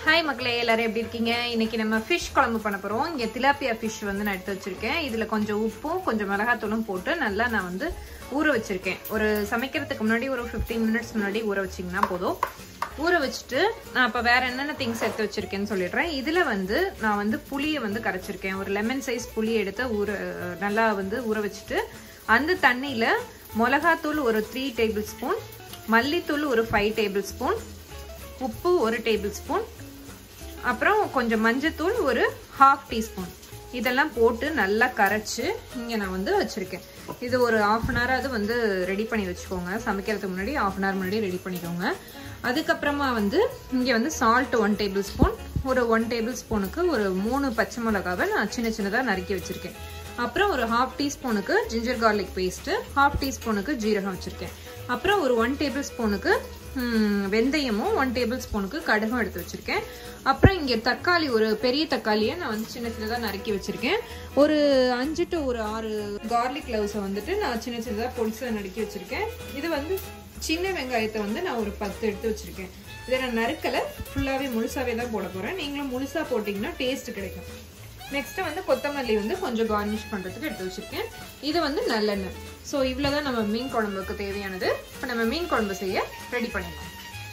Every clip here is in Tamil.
ஹாய் மக்களே எல்லாரும் எப்படி இருக்கீங்க இன்னைக்கு நம்ம ஃபிஷ் குழம்பு பண்ண போறோம் இங்க திலாப்பியா ஃபிஷ் வந்து நான் எடுத்து வச்சிருக்கேன் இதுல கொஞ்சம் உப்பும் கொஞ்சம் மிளகாத்தூளும் போட்டு நல்லா நான் வந்து ஊற வச்சிருக்கேன் ஒரு சமைக்கிறதுக்கு முன்னாடி ஒரு 15 மினிட்ஸ் முன்னாடி ஊற வச்சிங்கன்னா போதும் ஊற வச்சுட்டு நான் அப்ப வேற என்னென்ன திங்ஸ் எடுத்து வச்சிருக்கேன்னு சொல்லிடுறேன் இதுல வந்து நான் வந்து புளியை வந்து கரைச்சிருக்கேன் ஒரு லெமன் சைஸ் புளி எடுத்து ஊற நல்லா வந்து ஊற வச்சுட்டு அந்த தண்ணியில மிளகாத்தூள் ஒரு த்ரீ டேபிள் ஸ்பூன் மல்லித்தூள் ஒரு ஃபைவ் டேபிள் ஸ்பூன் உப்பு ஒரு டேபிள் ஸ்பூன் அப்புறம் கொஞ்சம் மஞ்சத்தூள் ஒரு ஹாஃப் டீஸ்பூன் இதெல்லாம் போட்டு நல்லா கரைச்சு இங்கே நான் வந்து வச்சுருக்கேன் இது ஒரு ஆஃப் அன் ஹவர் அது வந்து ரெடி பண்ணி வச்சுக்கோங்க சமைக்கிறதுக்கு முன்னாடி ஆஃப் அன் ஹவர் முன்னாடி ரெடி பண்ணிக்கோங்க அதுக்கப்புறமா வந்து இங்கே வந்து சால்ட் ஒன் டேபிள் ஸ்பூன் ஒரு ஒன் டேபிள் ஸ்பூனுக்கு ஒரு மூணு பச்சை மிளகாவை நான் சின்ன சின்னதாக நறுக்கி வச்சுருக்கேன் அப்புறம் ஒரு ஹாஃப் டீஸ்பூனுக்கு ஜிஞ்சர் கார்லிக் பேஸ்ட்டு ஹாஃப் டீஸ்பூனுக்கு ஜீரகம் வச்சுருக்கேன் அப்புறம் ஒரு ஒன் டேபிள் ஸ்பூனுக்கு வெந்தயமும் ஒன் டேபிள் ஸ்பூனுக்கு கடுகும் எடுத்து வச்சிருக்கேன் அப்புறம் இங்கே தக்காளி ஒரு பெரிய தக்காளியை நான் வந்து சின்ன சின்னதாக நறுக்கி வச்சிருக்கேன் ஒரு அஞ்சு டு ஒரு ஆறு கார்லிக் லவ்ஸை வந்துட்டு நான் சின்ன சின்னதாக பொடிசாக நறுக்கி வச்சிருக்கேன் இது வந்து சின்ன வெங்காயத்தை வந்து நான் ஒரு பத்து எடுத்து வச்சிருக்கேன் இதை நான் நறுக்கலை ஃபுல்லாகவே முழுசாவே தான் போட போகிறேன் நீங்களும் முழுசாக போட்டிங்கன்னா டேஸ்ட் கிடைக்கும் நெக்ஸ்ட் வந்து கொத்தமல்லி வந்து கொஞ்சம் கார்னிஷ் பண்ணுறதுக்கு எடுத்து வச்சிருக்கேன் இது வந்து நல்லெண்ணெய் ஸோ இவ்வளோ தான் நம்ம மீன் குழம்புக்கு தேவையானது இப்போ நம்ம மீன் குழம்பு செய்ய ரெடி பண்ணிடலாம்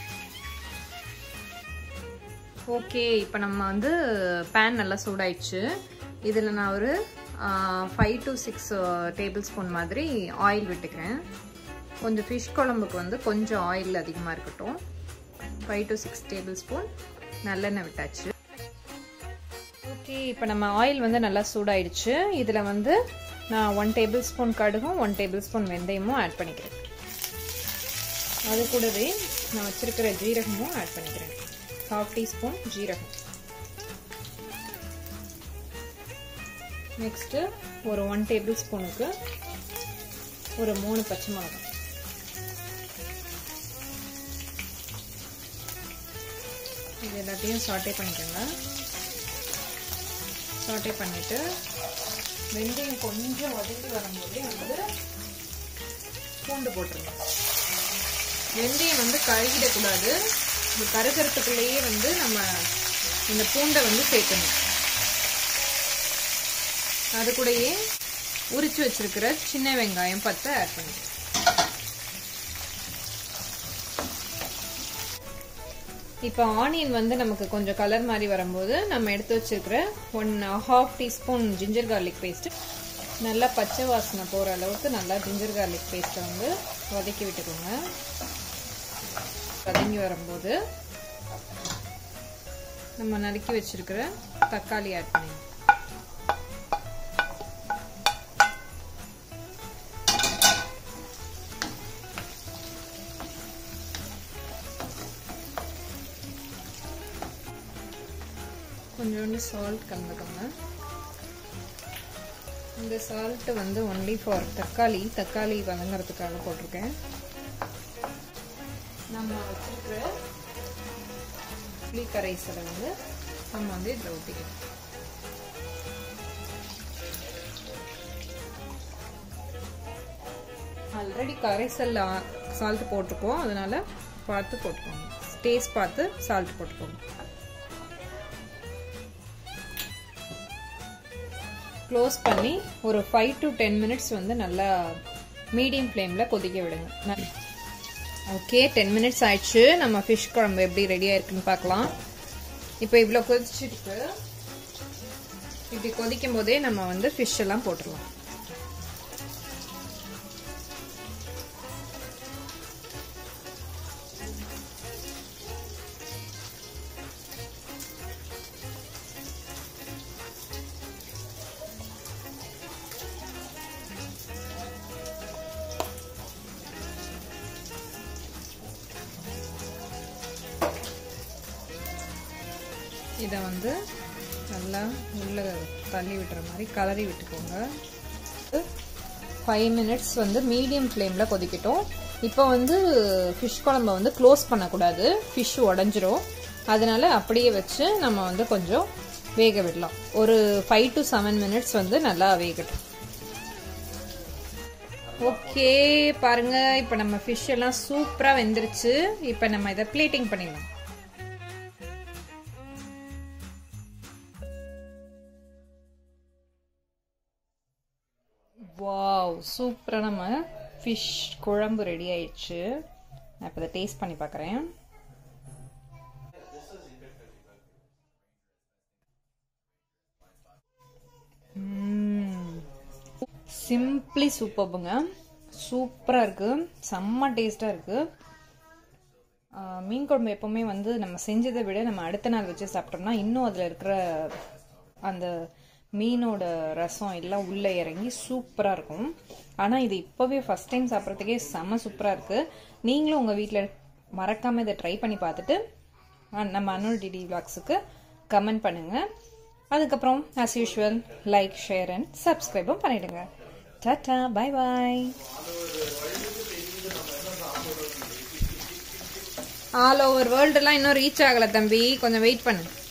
ஓகே இப்போ நம்ம வந்து பேன் நல்லா சூடாயிடுச்சு இதில் நான் ஒரு five to six tablespoon மாதிரி ஆயில் விட்டுக்கிறேன் கொஞ்சம் ஃபிஷ் குழம்புக்கு வந்து கொஞ்சம் ஆயில் அதிகமாக இருக்கட்டும் five to six tablespoon நல்லெண்ணெய் விட்டாச்சு ஓகே இப்போ நம்ம ஆயில் வந்து நல்லா சூடாயிடுச்சு இதில் வந்து நான் ஒன் டேபிள் ஸ்பூன் கடுகும் ஒன் டேபிள் ஸ்பூன் வெந்தயமும் ஆட் பண்ணிக்கிறேன் அது கூடவே நான் வச்சிருக்கிற ஜீரகமும் ஆட் பண்ணிக்கிறேன் ஹாஃப் டீஸ்பூன் ஜீரகம் நெக்ஸ்ட்டு ஒரு ஒன் டேபிள் ஸ்பூனுக்கு ஒரு மூணு பச்சை மிளகாய் இது எல்லாத்தையும் சாட்டே பண்ணிக்கோங்க சாட்டே பண்ணிவிட்டு வெந்தயம் கொஞ்சம் வதங்கி வரும்போதே வந்து பூண்டு போட்டுருங்க வெந்தயம் வந்து கழுகிடக்கூடாது இது கருகறதுக்குள்ளேயே வந்து நம்ம இந்த பூண்டை வந்து சேர்க்கணும் அது கூடயே உரிச்சு வச்சிருக்கிற சின்ன வெங்காயம் பத்தை ஆட் பண்ணிக்கலாம் இப்போ ஆனியன் வந்து நமக்கு கொஞ்சம் கலர் மாதிரி வரும்போது நம்ம எடுத்து வச்சிருக்கிற one half teaspoon ginger garlic paste நல்லா பச்சை வாசனை போகிற அளவுக்கு நல்லா ஜிஞ்சர் கார்லிக் பேஸ்ட்டை வந்து வதக்கி விட்டுக்கோங்க வதங்கி வரும்போது நம்ம நறுக்கி வச்சிருக்கிற தக்காளி ஆட் பண்ணி கொஞ்சோண்டு சால்ட் கலந்துக்கோங்க இந்த சால்ட்டு வந்து ஒன்லி ஃபார் தக்காளி தக்காளி வதங்கிறதுக்காக போட்டிருக்கேன் நம்ம வச்சுருக்கிற புளி கரைசலை வந்து நம்ம வந்து இதில் ஊற்றிக்கலாம் ஆல்ரெடி கரைசல் சால்ட் போட்டிருக்கோம் அதனால பார்த்து போட்டுக்கோங்க டேஸ்ட் பார்த்து சால்ட் போட்டுக்கோங்க க்ளோஸ் பண்ணி ஒரு ஃபைவ் டு டென் மினிட்ஸ் வந்து நல்லா மீடியம் ஃப்ளேமில் கொதிக்க விடுங்க ஓகே டென் மினிட்ஸ் ஆயிடுச்சு நம்ம ஃபிஷ் குழம்பு எப்படி ரெடியாக இருக்குன்னு பார்க்கலாம் இப்போ இவ்வளோ கொதிச்சிருக்கு இப்படி கொதிக்கும் போதே நம்ம வந்து ஃபிஷ் எல்லாம் போட்டுடலாம் இதை வந்து நல்லா உள்ள தள்ளி விட்டுற மாதிரி கலரி விட்டுக்கோங்க ஃபைவ் மினிட்ஸ் வந்து மீடியம் ஃப்ளேமில் கொதிக்கட்டும் இப்போ வந்து ஃபிஷ் குழம்ப வந்து க்ளோஸ் பண்ணக்கூடாது ஃபிஷ் உடஞ்சிரும் அதனால அப்படியே வச்சு நம்ம வந்து கொஞ்சம் வேக விடலாம் ஒரு ஃபைவ் டு செவன் மினிட்ஸ் வந்து நல்லா வேகட்டும் ஓகே பாருங்க இப்போ நம்ம ஃபிஷ் எல்லாம் சூப்பராக வெந்துருச்சு இப்போ நம்ம இதை பிளேட்டிங் பண்ணிடலாம் வாவ் சூப்பராக நம்ம ஃபிஷ் குழம்பு ரெடி ஆயிடுச்சு நான் இப்போ இதை டேஸ்ட் பண்ணி பார்க்குறேன் சிம்பிளி சூப்பர்புங்க சூப்பராக இருக்குது செம்ம டேஸ்ட்டாக இருக்குது மீன் குழம்பு எப்போவுமே வந்து நம்ம செஞ்சதை விட நம்ம அடுத்த நாள் வச்சு சாப்பிட்டோம்னா இன்னும் அதில் இருக்கிற அந்த மீனோட ரசம் எல்லாம் உள்ளே இறங்கி சூப்பராக இருக்கும் ஆனால் இது இப்போவே ஃபஸ்ட் டைம் சாப்பிட்றதுக்கே செம்ம சூப்பராக இருக்குது நீங்களும் உங்கள் வீட்டில் மறக்காமல் இதை ட்ரை பண்ணி பார்த்துட்டு நம்ம அனுல் டிடி விளாக்ஸுக்கு கமெண்ட் பண்ணுங்கள் அதுக்கப்புறம் as usual like share and சப்ஸ்கிரைபும் பண்ணிடுங்க tata bye bye all over வேர்ல்டெல்லாம் இன்னும் ரீச் ஆகலை தம்பி கொஞ்சம் வெயிட் பண்ணு